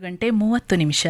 ಗಂಟೆ ಮೂವತ್ತು ನಿಮಿಷ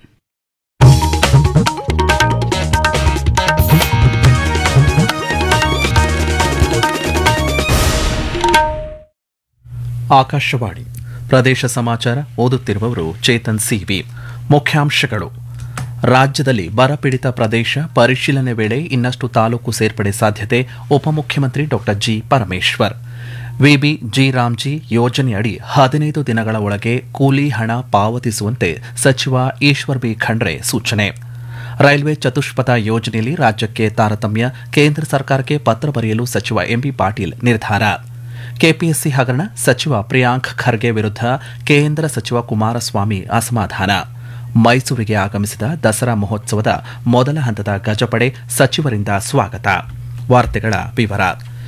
ಆಕಾಶವಾಣಿ ಪ್ರದೇಶ ಸಮಾಚಾರ ಓದುತ್ತಿರುವವರು ಚೇತನ್ ಸಿವಿ ಮುಖ್ಯಾಂಶಗಳು ರಾಜ್ಯದಲ್ಲಿ ಬರಪೀಡಿತ ಪ್ರದೇಶ ಪರಿಶೀಲನೆ ವೇಳೆ ಇನ್ನಷ್ಟು ತಾಲೂಕು ಸೇರ್ಪಡೆ ಸಾಧ್ಯತೆ ಉಪಮುಖ್ಯಮಂತ್ರಿ doctor G Parameshwar VB G RAM G ಯೋಜನೆಯಡಿ ಹದಿನೈದು ದಿನಗಳ ಒಳಗೆ ಕೂಲಿ ಹಣ ಪಾವತಿಸುವಂತೆ ಸಚಿವ ಈಶ್ವರ್ ಬಿ ಖಂಡ್ರೆ ಸೂಚನೆ ರೈಲ್ವೆ ಚತುಷ್ಪಥ ಯೋಜನೆಯಲ್ಲಿ ರಾಜ್ಯಕ್ಕೆ ತಾರತಮ್ಯ ಕೇಂದ್ರ ಸರ್ಕಾರಕ್ಕೆ ಪತ್ರ ಬರೆಯಲು ಸಚಿವ ಎಂಬಿ ಪಾಟೀಲ್ ನಿರ್ಧಾರ ಕೆಪಿಎಸ್ಸಿ ಹಗರಣ ಸಚಿವ ಪ್ರಿಯಾಂಕ್ ಖರ್ಗೆ ವಿರುದ್ಧ ಕೇಂದ್ರ ಸಚಿವ ಕುಮಾರಸ್ವಾಮಿ ಅಸಮಾಧಾನ ಮೈಸೂರಿಗೆ ಆಗಮಿಸಿದ ದಸರಾ ಮಹೋತ್ಸವದ ಮೊದಲ ಹಂತದ ಗಜಪಡೆ ಸಚಿವರಿಂದ ಸ್ವಾಗತ ವಾರ್ತೆಗಳ ವಿವರ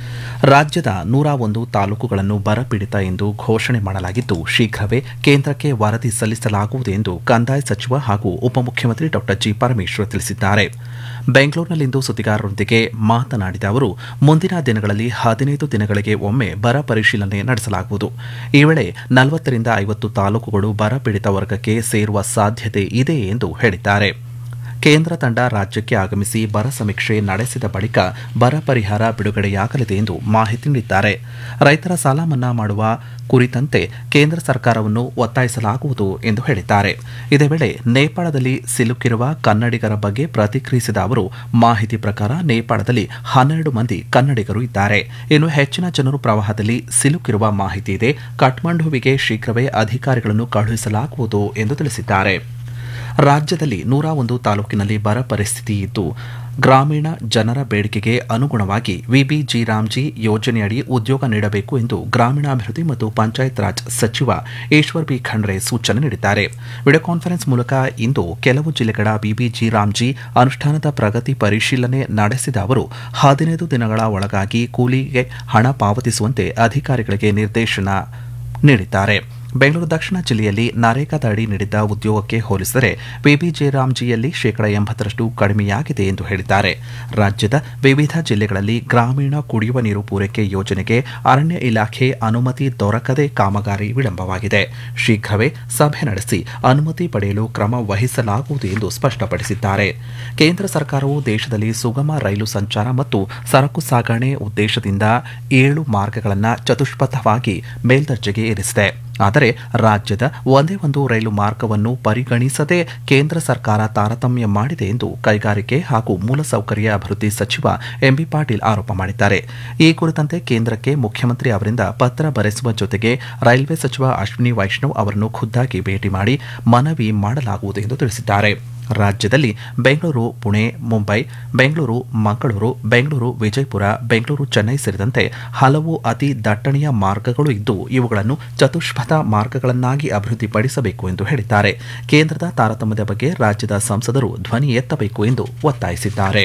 ರಾಜ್ಯದ ನೂರ ಒಂದು ತಾಲೂಕುಗಳನ್ನು ಬರಪೀಡಿತ ಎಂದು ಘೋಷಣೆ ಮಾಡಲಾಗಿದ್ದು ಶೀಘ್ರವೇ ಕೇಂದ್ರಕ್ಕೆ ವರದಿ ಸಲ್ಲಿಸಲಾಗುವುದು ಎಂದು ಕಂದಾಯ ಸಚಿವ ಹಾಗೂ ಉಪಮುಖ್ಯಮಂತ್ರಿ ಡಾ ಜಿ ಪರಮೇಶ್ವರ್ ತಿಳಿಸಿದ್ದಾರೆ ಬೆಂಗಳೂರಿನಲ್ಲಿಂದು ಸುದ್ದಿಗಾರರೊಂದಿಗೆ ಮಾತನಾಡಿದ ಅವರು ಮುಂದಿನ ದಿನಗಳಲ್ಲಿ ಹದಿನೈದು ದಿನಗಳಿಗೆ ಒಮ್ಮೆ ಬರ ಪರಿಶೀಲನೆ ನಡೆಸಲಾಗುವುದು ಈ ವೇಳೆ ನಲವತ್ತರಿಂದ ಐವತ್ತು ತಾಲೂಕುಗಳು ಬರಪೀಡಿತ ವರ್ಗಕ್ಕೆ ಸೇರುವ ಸಾಧ್ಯತೆ ಇದೆ ಎಂದು ಹೇಳಿದ್ದಾರೆ ಕೇಂದ್ರ ತಂಡ ರಾಜ್ಯಕ್ಕೆ ಆಗಮಿಸಿ ಬರ ಸಮೀಕ್ಷೆ ನಡೆಸಿದ ಬಳಿಕ ಬರ ಪರಿಹಾರ ಬಿಡುಗಡೆಯಾಗಲಿದೆ ಎಂದು ಮಾಹಿತಿ ನೀಡಿದ್ದಾರೆ ರೈತರ ಸಾಲ ಮನ್ನಾ ಮಾಡುವ ಕುರಿತಂತೆ ಕೇಂದ್ರ ಸರ್ಕಾರವನ್ನು ಒತ್ತಾಯಿಸಲಾಗುವುದು ಎಂದು ಹೇಳಿದ್ದಾರೆ ಇದೇ ವೇಳೆ ನೇಪಾಳದಲ್ಲಿ ಸಿಲುಕಿರುವ ಕನ್ನಡಿಗರ ಬಗ್ಗೆ ಪ್ರತಿಕ್ರಿಯಿಸಿದ ಅವರು ಮಾಹಿತಿ ಪ್ರಕಾರ ನೇಪಾಳದಲ್ಲಿ ಹನ್ನೆರಡು ಮಂದಿ ಕನ್ನಡಿಗರು ಇದ್ದಾರೆ ಇನ್ನು ಹೆಚ್ಚಿನ ಜನರು ಪ್ರವಾಹದಲ್ಲಿ ಸಿಲುಕಿರುವ ಮಾಹಿತಿ ಇದೆ ಕಠ್ಮಂಡುವಿಗೆ ಶೀಘ್ರವೇ ಅಧಿಕಾರಿಗಳನ್ನು ಕಳುಹಿಸಲಾಗುವುದು ಎಂದು ತಿಳಿಸಿದ್ದಾರೆ ರಾಜ್ಯದಲ್ಲಿ ನೂರ ಒಂದು ತಾಲೂಕಿನಲ್ಲಿ ಬರ ಪರಿಸ್ಥಿತಿ ಇದ್ದು ಗ್ರಾಮೀಣ ಜನರ ಬೇಡಿಕೆಗೆ ಅನುಗುಣವಾಗಿ ವಿಬಿಜಿ ರಾಮ್ಜಿ ಯೋಜನೆಯಡಿ ಉದ್ಯೋಗ ನೀಡಬೇಕು ಎಂದು ಗ್ರಾಮೀಣಾಭಿವೃದ್ಧಿ ಮತ್ತು ಪಂಚಾಯತ್ ರಾಜ್ ಸಚಿವ ಈಶ್ವರ್ ಬಿ ಖಂಡ್ರೆ ಸೂಚನೆ ನೀಡಿದ್ದಾರೆ ವಿಡಿಯೋ ಕಾನ್ಫರೆನ್ಸ್ ಮೂಲಕ ಇಂದು ಕೆಲವು ಜಿಲ್ಲೆಗಳ ಬಿಬಿಜಿ ರಾಮ್ಜಿ ಅನುಷ್ಠಾನದ ಪ್ರಗತಿ ಪರಿಶೀಲನೆ ನಡೆಸಿದ ಅವರು ಹದಿನೈದು ದಿನಗಳ ಒಳಗಾಗಿ ಕೂಲಿಗೆ ಹಣ ಪಾವತಿಸುವಂತೆ ಅಧಿಕಾರಿಗಳಿಗೆ ನಿರ್ದೇಶನ ನೀಡಿದ್ದಾರೆ ಬೆಂಗಳೂರು ದಕ್ಷಿಣ ಜಿಲ್ಲೆಯಲ್ಲಿ ನರೇಗಾದಡಿ ನೀಡಿದ್ದ ಉದ್ಯೋಗಕ್ಕೆ ಹೋಲಿಸಿದರೆ ಬಿಬಿಜೆರಾಮ್ಜಿಯಲ್ಲಿ ಶೇಕಡ ಎಂಬತ್ತರಷ್ಟು ಕಡಿಮೆಯಾಗಿದೆ ಎಂದು ಹೇಳಿದ್ದಾರೆ ರಾಜ್ಯದ ವಿವಿಧ ಜಿಲ್ಲೆಗಳಲ್ಲಿ ಗ್ರಾಮೀಣ ಕುಡಿಯುವ ನೀರು ಪೂರೈಕೆ ಯೋಜನೆಗೆ ಅರಣ್ಯ ಇಲಾಖೆ ಅನುಮತಿ ದೊರಕದೆ ಕಾಮಗಾರಿ ವಿಳಂಬವಾಗಿದೆ ಶೀಘ್ರವೇ ಸಭೆ ನಡೆಸಿ ಅನುಮತಿ ಪಡೆಯಲು ಕ್ರಮ ವಹಿಸಲಾಗುವುದು ಎಂದು ಸ್ಪಷ್ಟಪಡಿಸಿದ್ದಾರೆ ಕೇಂದ್ರ ಸರ್ಕಾರವು ದೇಶದಲ್ಲಿ ಸುಗಮ ರೈಲು ಸಂಚಾರ ಮತ್ತು ಸರಕು ಸಾಗಣೆ ಉದ್ದೇಶದಿಂದ ಏಳು ಮಾರ್ಗಗಳನ್ನು ಚತುಷ್ಪಥವಾಗಿ ಮೇಲ್ದರ್ಜೆಗೆ ಏರಿಸಿದೆ ಆದರೆ ರಾಜ್ಯದ ಒಂದೇ ಒಂದು ರೈಲು ಮಾರ್ಗವನ್ನು ಪರಿಗಣಿಸದೆ ಕೇಂದ್ರ ಸರ್ಕಾರ ತಾರತಮ್ಯ ಮಾಡಿದೆ ಎಂದು ಕೈಗಾರಿಕೆ ಹಾಗೂ ಮೂಲಸೌಕರ್ಯ ಅಭಿವೃದ್ಧಿ ಸಚಿವ ಎಂಬಿ ಪಾಟೀಲ್ ಆರೋಪ ಮಾಡಿದ್ದಾರೆ ಈ ಕುರಿತಂತೆ ಕೇಂದ್ರಕ್ಕೆ ಮುಖ್ಯಮಂತ್ರಿ ಅವರಿಂದ ಪತ್ರ ಬರೆಸುವ ಜೊತೆಗೆ ರೈಲ್ವೆ ಸಚಿವ ಅಶ್ವಿನಿ ವೈಷ್ಣವ್ ಅವರನ್ನು ಖುದ್ದಾಗಿ ಭೇಟಿ ಮಾಡಿ ಮನವಿ ಮಾಡಲಾಗುವುದು ಎಂದು ತಿಳಿಸಿದ್ದಾರೆ ರಾಜ್ಯದಲ್ಲಿ ಬೆಂಗಳೂರು ಪುಣೆ ಮುಂಬೈ ಬೆಂಗಳೂರು ಮಂಗಳೂರು ಬೆಂಗಳೂರು ವಿಜಯಪುರ ಬೆಂಗಳೂರು ಚೆನ್ನೈ ಸೇರಿದಂತೆ ಹಲವು ಅತಿ ದಟ್ಟಣೆಯ ಮಾರ್ಗಗಳು ಇದ್ದು ಇವುಗಳನ್ನು ಚತುಷ್ಪಥ ಮಾರ್ಗಗಳನ್ನಾಗಿ ಅಭಿವೃದ್ಧಿಪಡಿಸಬೇಕು ಎಂದು ಹೇಳಿದ್ದಾರೆ ಕೇಂದ್ರದ ತಾರತಮ್ಯದ ಬಗ್ಗೆ ರಾಜ್ಯದ ಸಂಸದರು ಧ್ವನಿ ಎತ್ತಬೇಕು ಎಂದು ಒತ್ತಾಯಿಸಿದ್ದಾರೆ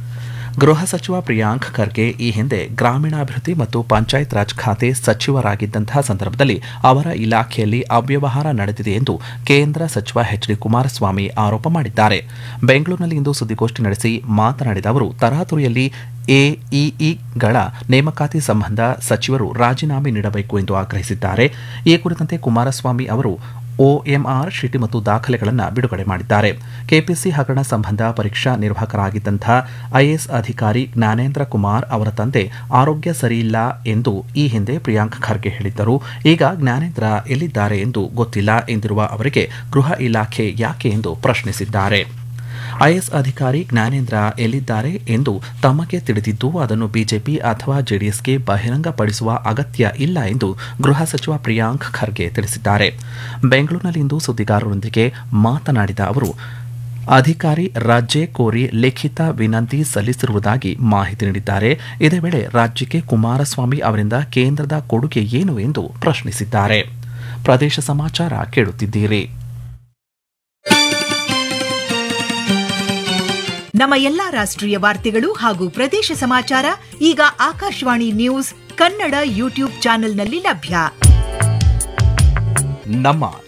ಗೃಹ ಸಚಿವ ಪ್ರಿಯಾಂಕ್ ಖರ್ಗೆ ಈ ಹಿಂದೆ ಗ್ರಾಮೀಣಾಭಿವೃದ್ಧಿ ಮತ್ತು ಪಂಚಾಯತ್ ರಾಜ್ ಖಾತೆ ಸಚಿವರಾಗಿದ್ದಂತಹ ಸಂದರ್ಭದಲ್ಲಿ ಅವರ ಇಲಾಖೆಯಲ್ಲಿ ಅವ್ಯವಹಾರ ನಡೆದಿದೆ ಎಂದು ಕೇಂದ್ರ ಸಚಿವ ಎಚ್ ಡಿ ಕುಮಾರಸ್ವಾಮಿ ಆರೋಪ ಮಾಡಿದ್ದಾರೆ ಇಂದು ಸುದ್ದಿಗೋಷ್ಠಿ ನಡೆಸಿ ಮಾತನಾಡಿದ ಅವರು ತರಾತುರಿಯಲ್ಲಿ ಎಇಇಗಳ ನೇಮಕಾತಿ ಸಂಬಂಧ ಸಚಿವರು ರಾಜೀನಾಮೆ ನೀಡಬೇಕು ಎಂದು ಆಗ್ರಹಿಸಿದ್ದಾರೆ ಈ ಕುರಿತಂತೆ ಕುಮಾರಸ್ವಾಮಿ ಅವರು ಒಎಂಆರ್ ಶೀಟಿ ಮತ್ತು ದಾಖಲೆಗಳನ್ನು ಬಿಡುಗಡೆ ಮಾಡಿದ್ದಾರೆ ಕೆಪಿಸಿ ಹಗರಣ ಸಂಬಂಧ ಪರೀಕ್ಷಾ ನಿರ್ವಾಹಕರಾಗಿದ್ದಂಥ ಐಎಎಸ್ ಅಧಿಕಾರಿ ಜ್ಞಾನೇಂದ್ರ ಕುಮಾರ್ ಅವರ ತಂದೆ ಆರೋಗ್ಯ ಸರಿಯಿಲ್ಲ ಎಂದು ಈ ಹಿಂದೆ ಪ್ರಿಯಾಂಕ್ ಖರ್ಗೆ ಹೇಳಿದ್ದರು ಈಗ ಜ್ಞಾನೇಂದ್ರ ಎಲ್ಲಿದ್ದಾರೆ ಎಂದು ಗೊತ್ತಿಲ್ಲ ಎಂದಿರುವ ಅವರಿಗೆ ಗೃಹ ಇಲಾಖೆ ಯಾಕೆ ಎಂದು ಪ್ರಶ್ನಿಸಿದ್ದಾರೆ ಐಎಸ್ ಅಧಿಕಾರಿ ಜ್ಞಾನೇಂದ್ರ ಎಲ್ಲಿದ್ದಾರೆ ಎಂದು ತಮಗೆ ತಿಳಿದಿದ್ದು ಅದನ್ನು ಬಿಜೆಪಿ ಅಥವಾ ಜೆಡಿಎಸ್ಗೆ ಬಹಿರಂಗಪಡಿಸುವ ಅಗತ್ಯ ಇಲ್ಲ ಎಂದು ಗೃಹ ಸಚಿವ ಪ್ರಿಯಾಂಕ್ ಖರ್ಗೆ ತಿಳಿಸಿದ್ದಾರೆ ಬೆಂಗಳೂರಿನಲ್ಲಿಂದು ಸುದ್ದಿಗಾರರೊಂದಿಗೆ ಮಾತನಾಡಿದ ಅವರು ಅಧಿಕಾರಿ ರಜೆ ಕೋರಿ ಲಿಖಿತ ವಿನಂತಿ ಸಲ್ಲಿಸಿರುವುದಾಗಿ ಮಾಹಿತಿ ನೀಡಿದ್ದಾರೆ ಇದೇ ವೇಳೆ ರಾಜ್ಯಕ್ಕೆ ಕುಮಾರಸ್ವಾಮಿ ಅವರಿಂದ ಕೇಂದ್ರದ ಕೊಡುಗೆ ಏನು ಎಂದು ಪ್ರಶ್ನಿಸಿದ್ದಾರೆ ಪ್ರದೇಶ ಸಮಾಚಾರ ಕೇಳುತ್ತಿದ್ದೀರಿ ನಮ್ಮ ಎಲ್ಲಾ ರಾಷ್ಟ್ರೀಯ ವಾರ್ತೆಗಳು ಹಾಗೂ ಪ್ರದೇಶ ಸಮಾಚಾರ ಈಗ ಆಕಾಶವಾಣಿ ನ್ಯೂಸ್ ಕನ್ನಡ ಯೂಟ್ಯೂಬ್ ಚಾನೆಲ್ನಲ್ಲಿ ಲಭ್ಯ ನಮ್ಮ